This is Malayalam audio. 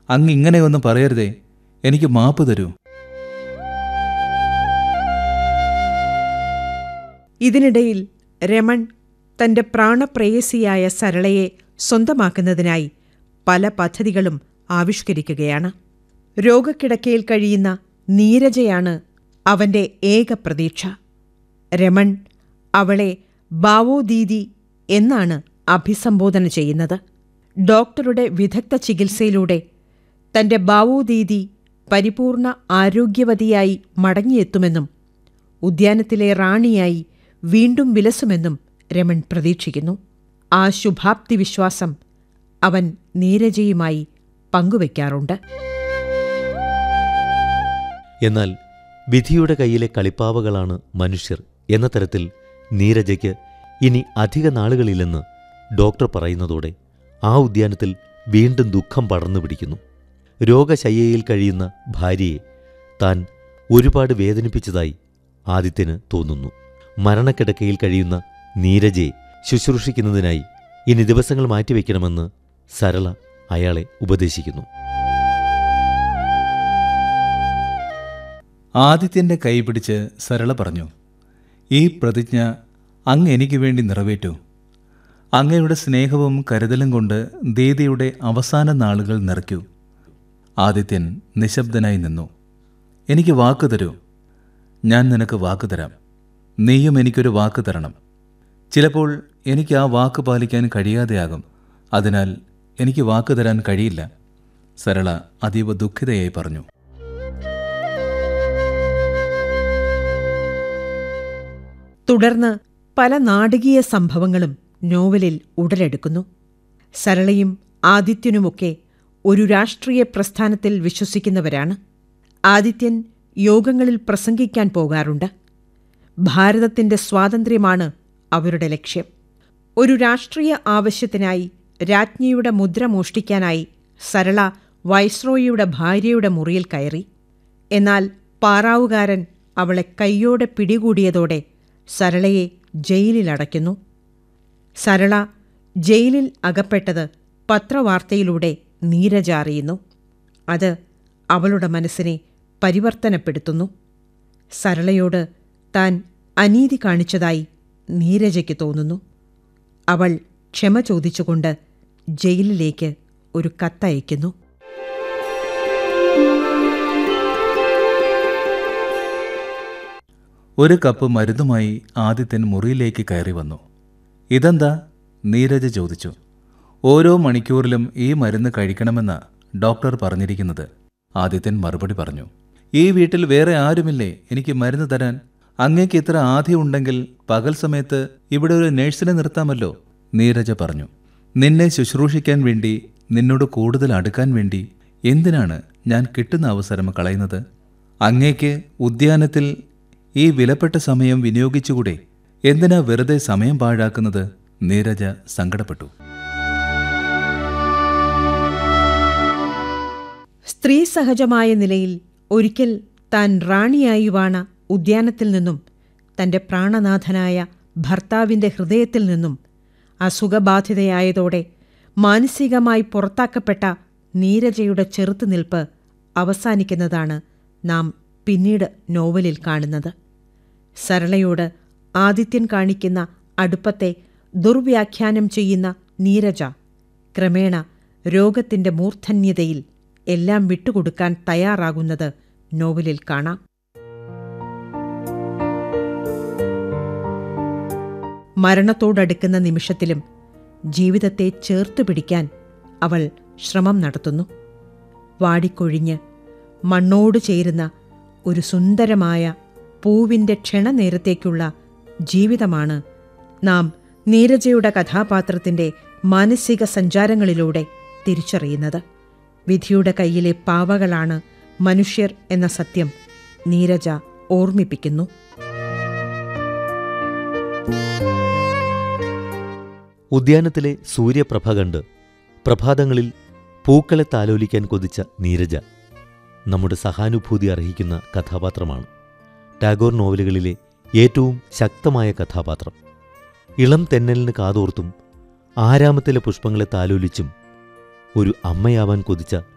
അങ്ങ് ഇങ്ങനെയൊന്നും പറയരുതേ എനിക്ക് മാപ്പ് തരൂ ഇതിനിടയിൽ രമൺ തന്റെ പ്രാണപ്രേയസിയായ സരളയെ സ്വന്തമാക്കുന്നതിനായി പല പദ്ധതികളും ആവിഷ്കരിക്കുകയാണ് രോഗക്കിടക്കയിൽ കഴിയുന്ന നീരജയാണ് അവന്റെ ഏക പ്രതീക്ഷ രമൺ അവളെ ബാവോ ദീദി എന്നാണ് അഭിസംബോധന ചെയ്യുന്നത് ഡോക്ടറുടെ വിദഗ്ധ ചികിത്സയിലൂടെ തന്റെ ബാവോ ദീദി പരിപൂർണ ആരോഗ്യവതിയായി മടങ്ങിയെത്തുമെന്നും ഉദ്യാനത്തിലെ റാണിയായി വീണ്ടും വിലസുമെന്നും രമൺ പ്രതീക്ഷിക്കുന്നു ആ ശുഭാപ്തി വിശ്വാസം അവൻ നീരജയുമായി പങ്കുവയ്ക്കാറുണ്ട് എന്നാൽ വിധിയുടെ കയ്യിലെ കളിപ്പാവകളാണ് മനുഷ്യർ എന്ന തരത്തിൽ നീരജയ്ക്ക് ഇനി അധിക നാളുകളില്ലെന്ന് ഡോക്ടർ പറയുന്നതോടെ ആ ഉദ്യാനത്തിൽ വീണ്ടും ദുഃഖം പടർന്നു പിടിക്കുന്നു രോഗശയ്യയിൽ കഴിയുന്ന ഭാര്യയെ താൻ ഒരുപാട് വേദനിപ്പിച്ചതായി ആദിത്യന് തോന്നുന്നു മരണക്കിടക്കയിൽ കഴിയുന്ന നീരജയെ ശുശ്രൂഷിക്കുന്നതിനായി ഇനി ദിവസങ്ങൾ മാറ്റിവെക്കണമെന്ന് സരള അയാളെ ഉപദേശിക്കുന്നു ആദിത്യന്റെ കൈ പിടിച്ച് സരള പറഞ്ഞു ഈ പ്രതിജ്ഞ അങ്ങ് എനിക്ക് വേണ്ടി നിറവേറ്റൂ അങ്ങയുടെ സ്നേഹവും കരുതലും കൊണ്ട് ദീദിയുടെ അവസാന നാളുകൾ നിറയ്ക്കൂ ആദിത്യൻ നിശബ്ദനായി നിന്നു എനിക്ക് വാക്ക് തരൂ ഞാൻ നിനക്ക് വാക്ക് തരാം നീയും എനിക്കൊരു വാക്ക് തരണം ചിലപ്പോൾ എനിക്ക് ആ വാക്ക് പാലിക്കാൻ കഴിയാതെയാകും അതിനാൽ എനിക്ക് വാക്ക് തരാൻ കഴിയില്ല സരള അതീവ ദുഃഖിതയായി പറഞ്ഞു തുടർന്ന് പല നാടകീയ സംഭവങ്ങളും നോവലിൽ ഉടലെടുക്കുന്നു സരളയും ആദിത്യനുമൊക്കെ ഒരു രാഷ്ട്രീയ പ്രസ്ഥാനത്തിൽ വിശ്വസിക്കുന്നവരാണ് ആദിത്യൻ യോഗങ്ങളിൽ പ്രസംഗിക്കാൻ പോകാറുണ്ട് ഭാരതത്തിന്റെ സ്വാതന്ത്ര്യമാണ് അവരുടെ ലക്ഷ്യം ഒരു രാഷ്ട്രീയ ആവശ്യത്തിനായി രാജ്ഞിയുടെ മുദ്ര മോഷ്ടിക്കാനായി സരള വൈസ്രോയിയുടെ ഭാര്യയുടെ മുറിയിൽ കയറി എന്നാൽ പാറാവുകാരൻ അവളെ കൈയോടെ പിടികൂടിയതോടെ സരളയെ ജയിലിലടയ്ക്കുന്നു സരള ജയിലിൽ അകപ്പെട്ടത് പത്രവാർത്തയിലൂടെ നീരജ അറിയുന്നു അത് അവളുടെ മനസ്സിനെ പരിവർത്തനപ്പെടുത്തുന്നു സരളയോട് താൻ അനീതി കാണിച്ചതായി നീരജയ്ക്ക് തോന്നുന്നു അവൾ ക്ഷമ ചോദിച്ചുകൊണ്ട് ജയിലിലേക്ക് ഒരു കത്തയക്കുന്നു ഒരു കപ്പ് മരുന്നുമായി ആദിത്യൻ മുറിയിലേക്ക് കയറി വന്നു ഇതെന്താ നീരജ ചോദിച്ചു ഓരോ മണിക്കൂറിലും ഈ മരുന്ന് കഴിക്കണമെന്ന ഡോക്ടർ പറഞ്ഞിരിക്കുന്നത് ആദിത്യൻ മറുപടി പറഞ്ഞു ഈ വീട്ടിൽ വേറെ ആരുമില്ലേ എനിക്ക് മരുന്ന് തരാൻ അങ്ങേക്ക് ഇത്ര ആദ്യം ഉണ്ടെങ്കിൽ പകൽ സമയത്ത് ഇവിടെ ഒരു നഴ്സിനെ നിർത്താമല്ലോ നീരജ പറഞ്ഞു നിന്നെ ശുശ്രൂഷിക്കാൻ വേണ്ടി നിന്നോട് കൂടുതൽ അടുക്കാൻ വേണ്ടി എന്തിനാണ് ഞാൻ കിട്ടുന്ന അവസരം കളയുന്നത് അങ്ങേക്ക് ഉദ്യാനത്തിൽ ഈ വിലപ്പെട്ട സമയം വിനിയോഗിച്ചുകൂടെ എന്തിനാ വെറുതെ സമയം പാഴാക്കുന്നത് നീരജ സങ്കടപ്പെട്ടു സ്ത്രീ സഹജമായ നിലയിൽ ഒരിക്കൽ താൻ റാണിയായി വാണ ഉദ്യാനത്തിൽ നിന്നും തന്റെ പ്രാണനാഥനായ ഭർത്താവിന്റെ ഹൃദയത്തിൽ നിന്നും അസുഖബാധിതയായതോടെ മാനസികമായി പുറത്താക്കപ്പെട്ട നീരജയുടെ ചെറുത്തുനിൽപ്പ് അവസാനിക്കുന്നതാണ് നാം പിന്നീട് നോവലിൽ കാണുന്നത് സരളയോട് ആദിത്യൻ കാണിക്കുന്ന അടുപ്പത്തെ ദുർവ്യാഖ്യാനം ചെയ്യുന്ന നീരജ ക്രമേണ രോഗത്തിന്റെ മൂർധന്യതയിൽ എല്ലാം വിട്ടുകൊടുക്കാൻ തയ്യാറാകുന്നത് നോവലിൽ കാണാം മരണത്തോടടുക്കുന്ന നിമിഷത്തിലും ജീവിതത്തെ ചേർത്തു പിടിക്കാൻ അവൾ ശ്രമം നടത്തുന്നു വാടിക്കൊഴിഞ്ഞ് മണ്ണോട് ചേരുന്ന ഒരു സുന്ദരമായ പൂവിൻ്റെ ക്ഷണനേരത്തേക്കുള്ള ജീവിതമാണ് നാം നീരജയുടെ കഥാപാത്രത്തിൻ്റെ മാനസിക സഞ്ചാരങ്ങളിലൂടെ തിരിച്ചറിയുന്നത് വിധിയുടെ കയ്യിലെ പാവകളാണ് മനുഷ്യർ എന്ന സത്യം നീരജ ഓർമ്മിപ്പിക്കുന്നു ഉദ്യാനത്തിലെ സൂര്യപ്രഭ കണ്ട് പ്രഭാതങ്ങളിൽ പൂക്കളെ താലോലിക്കാൻ കൊതിച്ച നീരജ നമ്മുടെ സഹാനുഭൂതി അർഹിക്കുന്ന കഥാപാത്രമാണ് ടാഗോർ നോവലുകളിലെ ഏറ്റവും ശക്തമായ കഥാപാത്രം ഇളം തെന്നലിന് കാതോർത്തും ആരാമത്തിലെ പുഷ്പങ്ങളെ താലോലിച്ചും ഒരു അമ്മയാവാൻ കൊതിച്ച